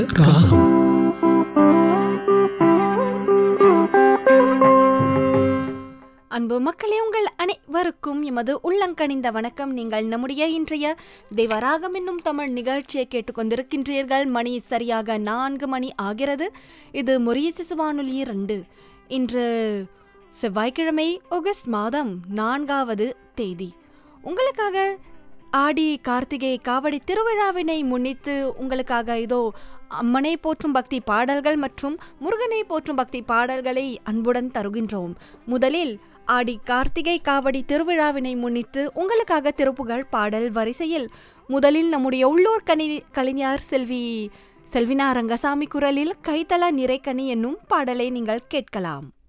ராகம் அன்பு மக்களே உங்கள் அனைவருக்கும் எமது உள்ளங்கணிந்த வணக்கம் நீங்கள் நம்முடைய இன்றைய தேவராகம் என்னும் தமிழ் நிகழ்ச்சியை கேட்டுக்கொண்டிருக்கின்றீர்கள் மணி சரியாக நான்கு மணி ஆகிறது இது முறிய சிசு வானொலி இரண்டு இன்று செவ்வாய்க்கிழமை ஆகஸ்ட் மாதம் நான்காவது தேதி உங்களுக்காக ஆடி கார்த்திகை காவடி திருவிழாவினை முன்னிட்டு உங்களுக்காக இதோ அம்மனை போற்றும் பக்தி பாடல்கள் மற்றும் முருகனை போற்றும் பக்தி பாடல்களை அன்புடன் தருகின்றோம் முதலில் ஆடி கார்த்திகை காவடி திருவிழாவினை முன்னிட்டு உங்களுக்காக திருப்புகழ் பாடல் வரிசையில் முதலில் நம்முடைய உள்ளூர் கனி கலைஞர் செல்வி செல்வினா ரங்கசாமி குரலில் கைத்தல நிறைக்கனி என்னும் பாடலை நீங்கள் கேட்கலாம்